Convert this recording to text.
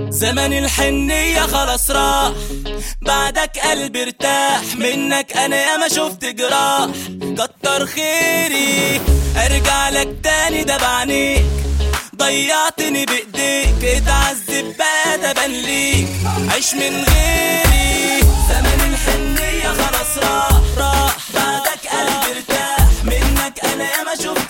زمن الحنية خلاص راح بعدك قلبي ارتاح منك انا ياما شفت جراح كتر خيري ارجع لك تاني ده بعينيك ضيعتني بايديك اتعذب بقى ده بان ليك عيش من غيري زمن الحنية خلاص راح راح بعدك قلبي ارتاح منك انا ياما شفت